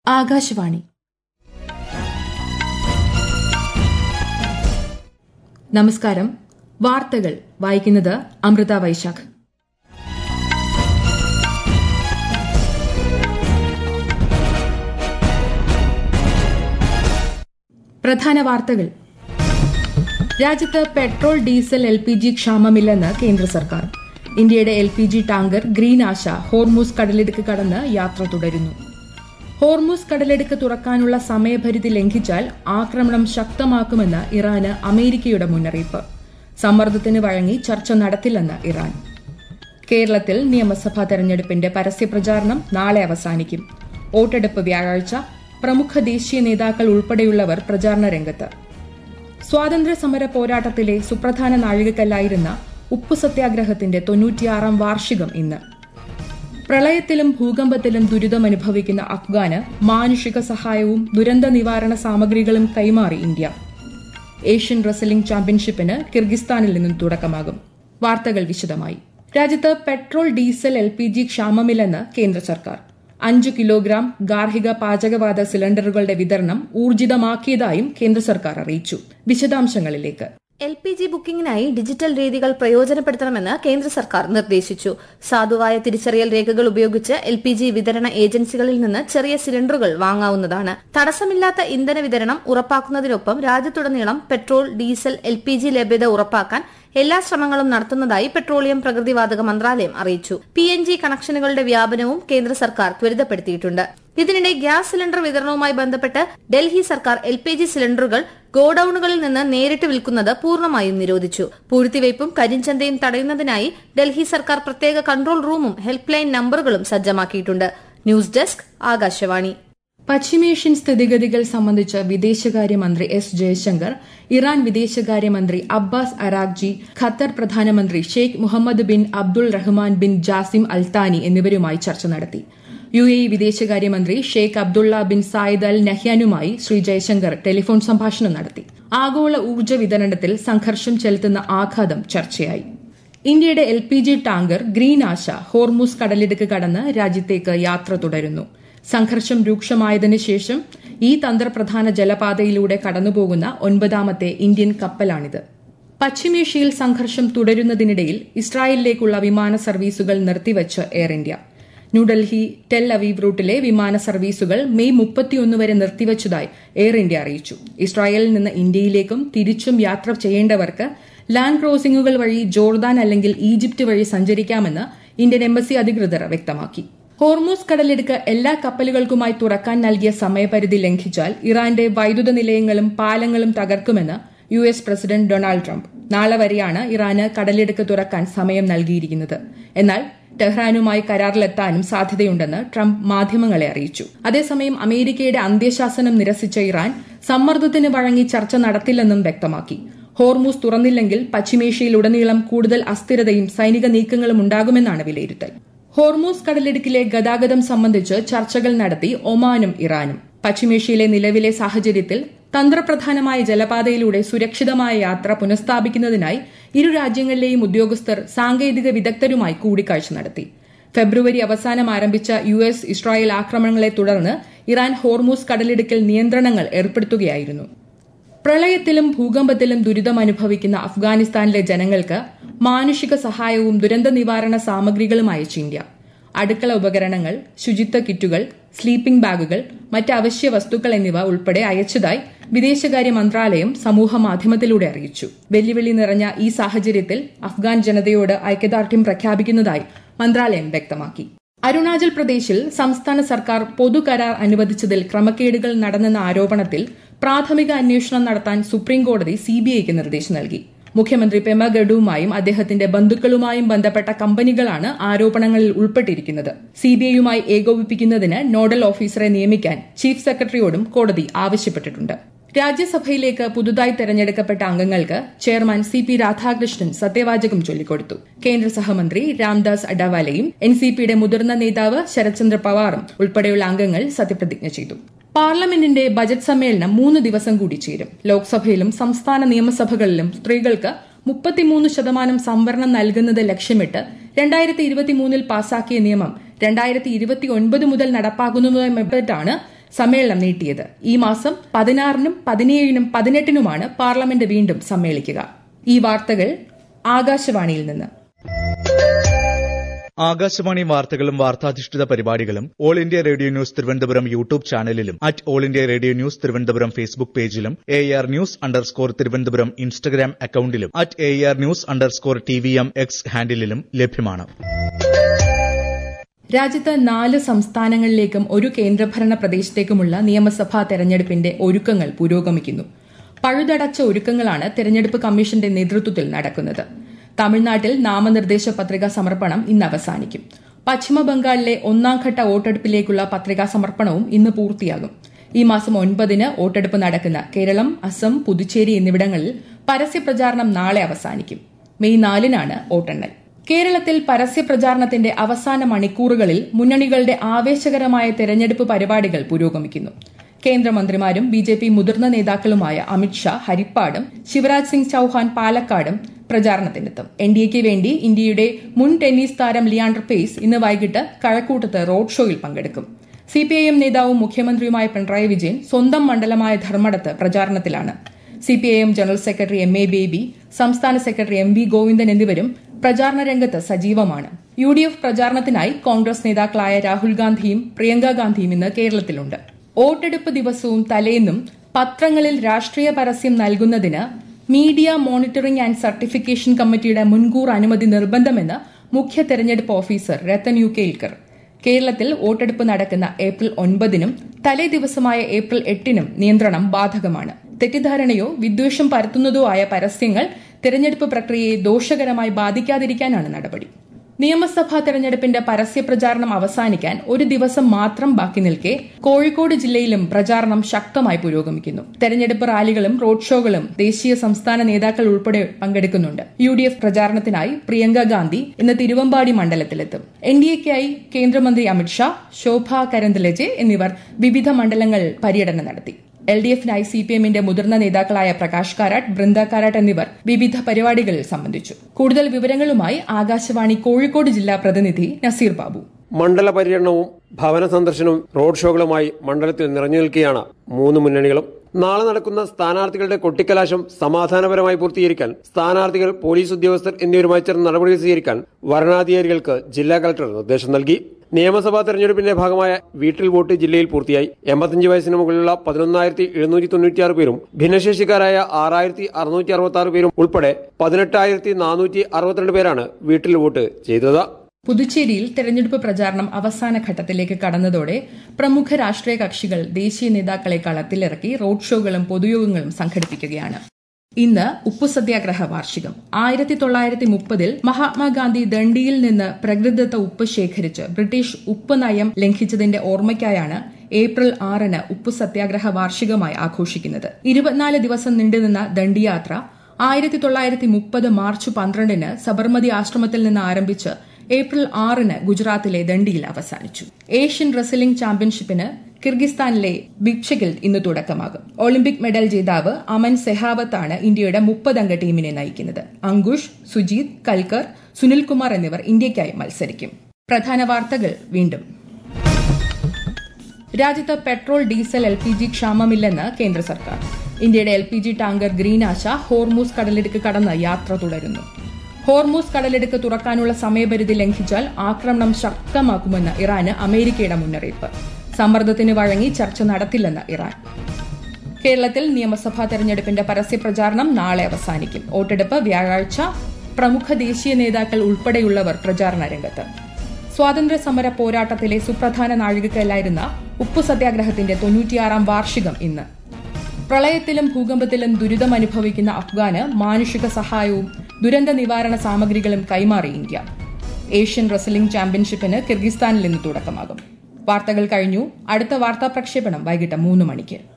ആകാശവാണി നമസ്കാരം വാർത്തകൾ വായിക്കുന്നത് അമൃത വൈശാഖ് പ്രധാന വാർത്തകൾ രാജ്യത്ത് petrol diesel L P G ക്ഷാമമില്ലെന്ന് കേന്ദ്ര സർക്കാർ ഇന്ത്യയുടെ L P G tanker Green Asha Hormuz കടലിടുക്ക് കടന്ന് യാത്ര തുടരുന്നു ഹോർമൂസ് കടലിടുക്ക് തുറക്കാനുള്ള സമയപരിധി ലംഘിച്ചാൽ ആക്രമണം ശക്തമാക്കുമെന്ന് ഇറാന് അമേരിക്കയുടെ മുന്നറിയിപ്പ് സമ്മർദ്ദത്തിന് വഴങ്ങി ചർച്ച നടത്തില്ലെന്ന് ഇറാൻ കേരളത്തിൽ നിയമസഭാ തെരഞ്ഞെടുപ്പിന്റെ പരസ്യപ്രചാരണം നാളെ അവസാനിക്കും വോട്ടെടുപ്പ് വ്യാഴാഴ്ച പ്രമുഖ ദേശീയ നേതാക്കൾ ഉൾപ്പെടെയുള്ളവർ പ്രചാരണ രംഗത്ത് സ്വാതന്ത്ര്യ സമര പോരാട്ടത്തിലെ സുപ്രധാന നാഴികക്കല്ലായിരുന്ന ഉപ്പു സത്യാഗ്രഹത്തിന്റെ തൊണ്ണൂറ്റിയാറാം വാർഷികം ഇന്ന് പ്രളയത്തിലും ഭൂകമ്പത്തിലും ദുരിതമനുഭവിക്കുന്ന അഫ്ഗാന് മാനുഷിക സഹായവും ദുരന്ത നിവാരണ സാമഗ്രികളും കൈമാറി ഇന്ത്യ ഏഷ്യൻ റെസ്ലിംഗ് ചാമ്പ്യൻഷിപ്പിന് കിർഗിസ്ഥാനിൽ നിന്നും തുടക്കമാകും വാർത്തകൾ വിശദമായി രാജ്യത്ത് petrol diesel L P G ക്ഷാമമില്ലെന്ന് കേന്ദ്ര സർക്കാർ അഞ്ചു കിലോഗ്രാം ഗാർഹിക പാചകവാത സിലിണ്ടറുകളുടെ വിതരണം ഊർജിതമാക്കിയതായും കേന്ദ്ര സർക്കാർ അറിയിച്ചു വിശദാംശങ്ങളിലേക്ക് എൽ പി ജി ബുക്കിംഗിനായി ഡിജിറ്റൽ രീതികൾ പ്രയോജനപ്പെടുത്തണമെന്ന് കേന്ദ്ര സർക്കാർ നിർദ്ദേശിച്ചു സാധുവായ തിരിച്ചറിയൽ രേഖകൾ ഉപയോഗിച്ച് എൽ പി ജി വിതരണ ഏജൻസികളിൽ നിന്ന് ചെറിയ സിലിണ്ടറുകൾ വാങ്ങാവുന്നതാണ് തടസ്സമില്ലാത്ത ഇന്ധന വിതരണം ഉറപ്പാക്കുന്നതിനൊപ്പം രാജ്യത്തുടനീളം petrol diesel L P G ലഭ്യത ഉറപ്പാക്കാൻ എല്ലാ ശ്രമങ്ങളും നടത്തുന്നതായി പെട്രോളിയം പ്രകൃതിവാതക മന്ത്രാലയം അറിയിച്ചു പി എൻ ജി കണക്ഷനുകളുടെ വ്യാപനവും കേന്ദ്ര സർക്കാർ ത്വരിതപ്പെടുത്തിയിട്ടുണ്ട് ഇതിനിടെ ഗ്യാസ് സിലിണ്ടർ വിതരണവുമായി ബന്ധപ്പെട്ട് ഡൽഹി സർക്കാർ എൽ പി ജി സിലിണ്ടറുകൾ ഗോഡൌണുകളിൽ നിന്ന് നേരിട്ട് വിൽക്കുന്നത് പൂർണ്ണമായും നിരോധിച്ചു പൂഴ്ത്തിവയ്പും കരിഞ്ചന്തയും തടയുന്നതിനായി ഡൽഹി സർക്കാർ പ്രത്യേക കൺട്രോൾ റൂമും ഹെൽപ്പ് ലൈൻ നമ്പറുകളും സജ്ജമാക്കിയിട്ടുണ്ട് ന്യൂസ് ഡെസ്ക് ആകാശവാണി പശ്ചിമേഷ്യൻ സ്ഥിതിഗതികൾ സംബന്ധിച്ച് വിദേശകാര്യമന്ത്രി എസ് ജയശങ്കർ ഇറാൻ വിദേശകാര്യമന്ത്രി അബ്ബാസ് അരാഗ്ജി ഖത്തർ പ്രധാനമന്ത്രി Sheikh Mohammed bin Abdul Rahman bin Jassim Al Thani എന്നിവരുമായി ചർച്ച നടത്തി യു എ വിദേശകാര്യമന്ത്രി Sheikh Abdullah bin Zayed Al നഹ്യാനുമായി ശ്രീ ജയശങ്കർ ടെലിഫോൺ സംഭാഷണം നടത്തി ആഗോള ഊർജ്ജ വിതരണത്തിൽ സംഘർഷം ചെലുത്തുന്ന ആഘാതം ചർച്ചയായി ഇന്ത്യയുടെ L P G tanker Green Asha Hormuz കടലിടുക്ക് കടന്ന് രാജ്യത്തേക്ക് യാത്ര തുടരുന്നു സംഘർഷം രൂക്ഷമായതിനു ശേഷം ഈ തന്ത്രപ്രധാന ജലപാതയിലൂടെ കടന്നുപോകുന്ന ഒൻപതാമത്തെ ഇന്ത്യൻ കപ്പലാണിത് പശ്ചിമേഷ്യയിൽ സംഘർഷം തുടരുന്നതിനിടയിൽ ഇസ്രായേലിലേക്കുള്ള വിമാന സർവീസുകൾ നിർത്തിവച്ച് air India New Delhi Tel Aviv റൂട്ടിലെ വിമാന സർവീസുകൾ മെയ് മുപ്പത്തിയൊന്ന് വരെ നിർത്തിവച്ചതായി എയർ ഇന്ത്യ അറിയിച്ചു ഇസ്രായേലിൽ നിന്ന് ഇന്ത്യയിലേക്കും തിരിച്ചും യാത്ര ചെയ്യേണ്ടവർക്ക് ലാൻഡ് ക്രോസിംഗുകൾ വഴി ജോർദാൻ അല്ലെങ്കിൽ ഈജിപ്ത് വഴി സഞ്ചരിക്കാമെന്ന് ഇന്ത്യൻ എംബസി അധികൃതർ വ്യക്തമാക്കി ഹോർമൂസ് കടലിടുക്ക് എല്ലാ കപ്പലുകൾക്കുമായി തുറക്കാൻ നൽകിയ സമയപരിധി ലംഘിച്ചാൽ ഇറാന്റെ വൈദ്യുത നിലയങ്ങളും പാലങ്ങളും തകർക്കുമെന്ന് U S president Donald Trump നാളെ വരെയാണ് ഇറാന് കടലിടുക്ക് തുറക്കാൻ സമയം നൽകിയിരിക്കുന്നത് എന്നാൽ ടെഹ്റാനുമായി കരാറിലെത്താനും സാധ്യതയുണ്ടെന്ന് ട്രംപ് മാധ്യമങ്ങളെ അറിയിച്ചു അതേസമയം അമേരിക്കയുടെ അന്ത്യശാസനം നിരസിച്ച ഇറാൻ സമ്മർദ്ദത്തിന് വഴങ്ങി ചർച്ച നടത്തില്ലെന്നും വ്യക്തമാക്കി ഹോർമൂസ് തുറന്നില്ലെങ്കിൽ പശ്ചിമേഷ്യയിലുടനീളം കൂടുതൽ അസ്ഥിരതയും സൈനിക നീക്കങ്ങളും ഉണ്ടാകുമെന്നാണ് വിലയിരുത്തൽ ഹോർമൂസ് കടലിടുക്കിലെ ഗതാഗതം സംബന്ധിച്ച് ചർച്ചകൾ നടത്തി ഒമാനും ഇറാനും പശ്ചിമേഷ്യയിലെ നിലവിലെ സാഹചര്യത്തിൽ തന്ത്രപ്രധാനമായ ജലപാതയിലൂടെ സുരക്ഷിതമായ യാത്ര പുനഃസ്ഥാപിക്കുന്നതിനായി ഇരു രാജ്യങ്ങളിലെയും ഉദ്യോഗസ്ഥർ സാങ്കേതിക വിദഗ്ധരുമായി കൂടിക്കാഴ്ച നടത്തി ഫെബ്രുവരി അവസാനം ആരംഭിച്ച യു എസ് ഇസ്രായേൽ ആക്രമണങ്ങളെ തുടർന്ന് ഇറാൻ ഹോർമൂസ് കടലിടുക്കിൽ നിയന്ത്രണങ്ങൾ ഏർപ്പെടുത്തുകയായിരുന്നു പ്രളയത്തിലും ഭൂകമ്പത്തിലും ദുരിതം അനുഭവിക്കുന്ന അഫ്ഗാനിസ്ഥാനിലെ ജനങ്ങൾക്ക് മാനുഷിക സഹായവും ദുരന്ത നിവാരണ സാമഗ്രികളും അയച്ചു ഇന്ത്യ അടുക്കള ഉപകരണങ്ങൾ ശുചിത്വ കിറ്റുകൾ സ്ലീപ്പിംഗ് ബാഗുകൾ മറ്റ് അവശ്യ വസ്തുക്കൾ എന്നിവ ഉൾപ്പെടെ അയച്ചതായി വിദേശകാര്യ മന്ത്രാലയം സമൂഹ മാധ്യമത്തിലൂടെ അറിയിച്ചു വെല്ലുവിളി നിറഞ്ഞ ഈ സാഹചര്യത്തിൽ അഫ്ഗാൻ ജനതയോട് ഐക്യദാർഢ്യം പ്രഖ്യാപിക്കുന്നതായി മന്ത്രാലയം വ്യക്തമാക്കി അരുണാചൽ പ്രദേശിൽ സംസ്ഥാന സർക്കാർ പൊതുകരാർ അനുവദിച്ചതിൽ ക്രമക്കേടുകൾ നടന്നെന്ന ആരോപണത്തിൽ പ്രാഥമിക അന്വേഷണം നടത്താൻ സുപ്രീംകോടതി സിബിഐക്ക് നിർദ്ദേശം നൽകി മുഖ്യമന്ത്രി പെമ ഗഡുവുമായും അദ്ദേഹത്തിന്റെ ബന്ധുക്കളുമായും ബന്ധപ്പെട്ട കമ്പനികളാണ് ആരോപണങ്ങളിൽ ഉൾപ്പെട്ടിരിക്കുന്നത് സിബിഐയുമായി ഏകോപിപ്പിക്കുന്നതിന് നോഡൽ ഓഫീസറെ നിയമിക്കാൻ ചീഫ് സെക്രട്ടറിയോടും കോടതി ആവശ്യപ്പെട്ടിട്ടുണ്ട് രാജ്യസഭയിലേക്ക് പുതുതായി തെരഞ്ഞെടുക്കപ്പെട്ട അംഗങ്ങൾക്ക് ചെയർമാൻ സി പി രാധാകൃഷ്ണൻ സത്യവാചകം ചൊല്ലിക്കൊടുത്തു കേന്ദ്ര സഹമന്ത്രി രാംദാസ് അഡാവാലയും എൻ സി പിയുടെ മുതിർന്ന നേതാവ് ശരത്ചന്ദ്ര പവാറും ഉൾപ്പെടെയുള്ള അംഗങ്ങൾ സത്യപ്രതിജ്ഞ ചെയ്തു പാർലമെന്റിന്റെ ബജറ്റ് സമ്മേളനം മൂന്ന് ദിവസം കൂടി ചേരും ലോക്സഭയിലും സംസ്ഥാന നിയമസഭകളിലും സ്ത്രീകൾക്ക് മുപ്പത്തിമൂന്ന് ശതമാനം സംവരണം നൽകുന്നത് ലക്ഷ്യമിട്ട് രണ്ടായിരത്തി ഇരുപത്തിമൂന്നിൽ പാസാക്കിയ നിയമം രണ്ടായിരത്തി ഇരുപത്തി ഒൻപത് മുതൽ നടപ്പാക്കുന്നതുമായി ബന്ധപ്പെട്ടാണ് സമ്മേളനം നീട്ടിയത് ഈ മാസം പതിനാറിനും പതിനേഴിനും പതിനെട്ടിനുമാണ് പാർലമെന്റ് വീണ്ടും സമ്മേളിക്കുക ഈ വാർത്തകൾ ആകാശവാണിയിൽ നിന്ന് ആകാശവാണി വാർത്തകളും വാർത്താധിഷ്ഠിത പരിപാടികളും all India radio news Thiruvananthapuram YouTube ചാനലിലും at all India radio news Thiruvananthapuram Facebook പേജിലും A R news underscore Thiruvananthapuram Instagram അക്കൌണ്ടിലും at A R news underscore T V M X ഹാൻഡിലും ലഭ്യമാണ് രാജ്യത്ത് നാല് സംസ്ഥാനങ്ങളിലേക്കും ഒരു കേന്ദ്രഭരണ പ്രദേശത്തേക്കുമുള്ള നിയമസഭാ തെരഞ്ഞെടുപ്പിന്റെ ഒരുക്കങ്ങൾ പുരോഗമിക്കുന്നു പഴുതടച്ച ഒരുക്കങ്ങളാണ് തെരഞ്ഞെടുപ്പ് കമ്മീഷന്റെ നേതൃത്വത്തിൽ നടക്കുന്നത് തമിഴ്നാട്ടിൽ നാമനിർദ്ദേശ പത്രികാ സമർപ്പണം ഇന്ന് അവസാനിക്കും പശ്ചിമബംഗാളിലെ ഒന്നാംഘട്ട വോട്ടെടുപ്പിലേക്കുള്ള പത്രികാ സമർപ്പണവും ഇന്ന് പൂർത്തിയാകും ഈ മാസം ഒൻപതിന് വോട്ടെടുപ്പ് നടക്കുന്ന കേരളം അസം പുതുച്ചേരി എന്നിവിടങ്ങളിൽ പരസ്യപ്രചാരണം നാളെ അവസാനിക്കും മെയ് നാലിനാണ് വോട്ടെണ്ണൽ കേരളത്തിൽ പരസ്യപ്രചാരണത്തിന്റെ അവസാന മണിക്കൂറുകളിൽ മുന്നണികളുടെ ആവേശകരമായ തെരഞ്ഞെടുപ്പ് പരിപാടികൾ പുരോഗമിക്കുന്നു കേന്ദ്രമന്ത്രിമാരും ബി ജെ പി മുതിർന്ന നേതാക്കളുമായ അമിത്ഷാ ഹരിപ്പാടും ശിവരാജ് സിംഗ് ചൌഹാൻ പാലക്കാടും പ്രചാരണത്തിനെത്തും എൻ ഡി എക്ക് വേണ്ടി ഇന്ത്യയുടെ മുൻ ടെന്നീസ് താരം ലിയാണ്ടർ പേസ് ഇന്ന് വൈകിട്ട് കഴക്കൂട്ടത്ത് റോഡ് ഷോയിൽ പങ്കെടുക്കും സിപിഐഎം നേതാവും മുഖ്യമന്ത്രിയുമായ പിണറായി വിജയൻ സ്വന്തം മണ്ഡലമായ ധർമ്മടത്ത് പ്രചാരണത്തിലാണ് CPIM general secretary M A Baby സംസ്ഥാന സെക്രട്ടറി എം വി ഗോവിന്ദൻ എന്നിവരും പ്രചാരണ രംഗത്ത് സജീവമാണ് യു ഡി എഫ് പ്രചാരണത്തിനായി കോൺഗ്രസ് നേതാക്കളായ രാഹുൽ ഗാന്ധിയും പ്രിയങ്ക ഗാന്ധിയും ഇന്ന് കേരളത്തിലുണ്ട് വോട്ടെടുപ്പ് ദിവസവും തലേന്നും പത്രങ്ങളിൽ രാഷ്ട്രീയ പരസ്യം നൽകുന്നതിന് മീഡിയ മോണിറ്ററിംഗ് ആൻഡ് സർട്ടിഫിക്കേഷൻ കമ്മിറ്റിയുടെ മുൻകൂർ അനുമതി നിർബന്ധമെന്ന് മുഖ്യ തെരഞ്ഞെടുപ്പ് ഓഫീസർ രത്തൻ യു കേൽക്കർ കേരളത്തിൽ വോട്ടെടുപ്പ് നടക്കുന്ന ഏപ്രിൽ ഒൻപതിനും തലേ ദിവസമായ ഏപ്രിൽ എട്ടിനും നിയന്ത്രണം ബാധകമാണ് തെറ്റിദ്ധാരണയോ വിദ്വേഷം പരത്തുന്നതോ ആയ പരസ്യങ്ങൾ തെരഞ്ഞെടുപ്പ് പ്രക്രിയയെ ദോഷകരമായി ബാധിക്കാതിരിക്കാനാണ് നടപടി നിയമസഭാ തെരഞ്ഞെടുപ്പിന്റെ പരസ്യപ്രചാരണം അവസാനിക്കാൻ ഒരു ദിവസം മാത്രം ബാക്കി നിൽക്കെ കോഴിക്കോട് ജില്ലയിലും പ്രചാരണം ശക്തമായി പുരോഗമിക്കുന്നു തെരഞ്ഞെടുപ്പ് റാലികളും റോഡ് ഷോകളും ദേശീയ സംസ്ഥാന നേതാക്കൾ ഉൾപ്പെടെ പങ്കെടുക്കുന്നുണ്ട് യു ഡി എഫ് പ്രചാരണത്തിനായി പ്രിയങ്ക ഗാന്ധി ഇന്ന് തിരുവമ്പാടി മണ്ഡലത്തിലെത്തും എൻ ഡി എക്കായി കേന്ദ്രമന്ത്രി അമിത്ഷാ ശോഭ കരന്തലജെ എന്നിവർ വിവിധ മണ്ഡലങ്ങൾ പര്യടനം നടത്തി എൽ ഡി എഫിനായി സി പി എമ്മിന്റെ മുതിർന്ന നേതാക്കളായ പ്രകാശ് കാരാട്ട് ബൃന്ദ കാരാട്ട് എന്നിവർ വിവിധ പരിപാടികളിൽ സംബന്ധിച്ചു കൂടുതൽ വിവരങ്ങളുമായി ആകാശവാണി കോഴിക്കോട് ജില്ലാ പ്രതിനിധി നസീർ ബാബു മണ്ഡല പര്യടനവും ഭവന സന്ദർശനവും റോഡ് ഷോകളുമായി മണ്ഡലത്തിൽ നിറഞ്ഞു നിൽക്കുകയാണ് മൂന്ന് മുന്നണികളും നാളെ നടക്കുന്ന സ്ഥാനാർത്ഥികളുടെ കൊട്ടിക്കലാശം സമാധാനപരമായി പൂർത്തീകരിക്കാൻ സ്ഥാനാർത്ഥികൾ പോലീസ് ഉദ്യോഗസ്ഥർ എന്നിവരുമായി ചേർന്ന് നടപടികൾ സ്വീകരിക്കാൻ വരണാധികാരികൾക്ക് ജില്ലാ കളക്ടർ നിർദ്ദേശം നൽകി നിയമസഭാ തെരഞ്ഞെടുപ്പിന്റെ ഭാഗമായ വീട്ടിൽ വോട്ട് ജില്ലയിൽ പൂർത്തിയായി എൺപത്തിയഞ്ച് വയസ്സിന് മുകളിലുള്ള പതിനൊന്നായിരത്തി എഴുന്നൂറ്റി തൊണ്ണൂറ്റിയാറ് പേരും ഭിന്നശേഷിക്കാരായ ആറായിരത്തി അറുന്നൂറ്റി അറുപത്തി ആറ് പേരും ഉൾപ്പെടെ പതിനെട്ടായിരത്തി നാനൂറ്റി അറുപത്തിരണ്ട് പേരാണ് വീട്ടിൽ വോട്ട് ചെയ്തത് പുതുച്ചേരിയിൽ തെരഞ്ഞെടുപ്പ് പ്രചാരണം അവസാന ഘട്ടത്തിലേക്ക് കടന്നതോടെ പ്രമുഖ രാഷ്ട്രീയ കക്ഷികൾ ദേശീയ നേതാക്കളെ കളത്തിലിറക്കി റോഡ് ഷോകളും പൊതുയോഗങ്ങളും സംഘടിപ്പിക്കുകയാണ് ഇന്ന് ഉപ്പു സത്യാഗ്രഹ വാർഷികം ആയിരത്തി തൊള്ളായിരത്തി മുപ്പതിൽ മഹാത്മാഗാന്ധി ദണ്ഡിയിൽ നിന്ന് പ്രകൃതിദത്ത ഉപ്പ് ശേഖരിച്ച് ബ്രിട്ടീഷ് ഉപ്പ് നയം ലംഘിച്ചതിന്റെ ഓർമ്മയ്ക്കായാണ് ഏപ്രിൽ ആറിന് ഉപ്പു സത്യാഗ്രഹ വാർഷികമായി ആഘോഷിക്കുന്നത് ഇരുപത്തിനാല് ദിവസം നീണ്ടുനിന്ന ദണ്ഡിയാത്ര ആയിരത്തി തൊള്ളായിരത്തി മുപ്പത് മാർച്ച് പന്ത്രണ്ടിന് സബർമതി ആശ്രമത്തിൽ നിന്ന് ആരംഭിച്ച് ഏപ്രിൽ ആറിന് ഗുജറാത്തിലെ ദണ്ഡിയിൽ അവസാനിച്ചു ഏഷ്യൻ റെസ്ലിംഗ് ചാമ്പ്യൻഷിപ്പിന് കിർഗിസ്ഥാനിലെ ബിക്ഷകിൽ ഇന്ന് തുടക്കമാകും ഒളിമ്പിക് മെഡൽ ജേതാവ് അമൻ സെഹാവത്താണ് ഇന്ത്യയുടെ മുപ്പതംഗ ടീമിനെ നയിക്കുന്നത് അങ്കുഷ് സുജീത് കൽക്കർ സുനിൽകുമാർ എന്നിവർ ഇന്ത്യയ്ക്കായി മത്സരിക്കും പ്രധാന വാർത്തകൾ വീണ്ടും രാജ്യത്ത് petrol diesel L P G ക്ഷാമമില്ലെന്ന് കേന്ദ്ര സർക്കാർ ഇന്ത്യയുടെ L P G tanker Green Asha Hormuz കടലിടുക്ക് കടന്ന് യാത്ര തുടരുന്നു ഹോർമൂസ് കടലിടുക്ക് തുറക്കാനുള്ള സമയപരിധി ലംഘിച്ചാൽ ആക്രമണം ശക്തമാക്കുമെന്ന് ഇറാന് അമേരിക്കയുടെ മുന്നറിയിപ്പ് സമ്മർദ്ദത്തിന് വഴങ്ങി ചർച്ച നടത്തില്ലെന്ന് ഇറാൻ കേരളത്തിൽ നിയമസഭാ തെരഞ്ഞെടുപ്പിന്റെ പരസ്യപ്രചാരണം നാളെ അവസാനിക്കും വോട്ടെടുപ്പ് വ്യാഴാഴ്ച പ്രമുഖ ദേശീയ നേതാക്കൾ ഉൾപ്പെടെയുള്ളവർ പ്രചാരണ രംഗത്ത് സ്വാതന്ത്ര്യ സമര പോരാട്ടത്തിലെ സുപ്രധാന നാഴികക്കല്ലായിരുന്ന ഉപ്പു സത്യാഗ്രഹത്തിന്റെ തൊണ്ണൂറ്റിയാറാം വാർഷികം ഇന്ന് പ്രളയത്തിലും ഭൂകമ്പത്തിലും ദുരിതമനുഭവിക്കുന്ന അഫ്ഗാന് മാനുഷിക സഹായവും ദുരന്ത നിവാരണ സാമഗ്രികളും കൈമാറി ഇന്ത്യ ഏഷ്യൻ റെസ്ലിംഗ് ചാമ്പ്യൻഷിപ്പിന് കിർഗിസ്ഥാനിൽ ഇന്ന് തുടക്കമാകും വാർത്തകൾ കഴിഞ്ഞു അടുത്ത വാർത്താ പ്രക്ഷേപണം വൈകിട്ട് മൂന്ന് മണിക്ക്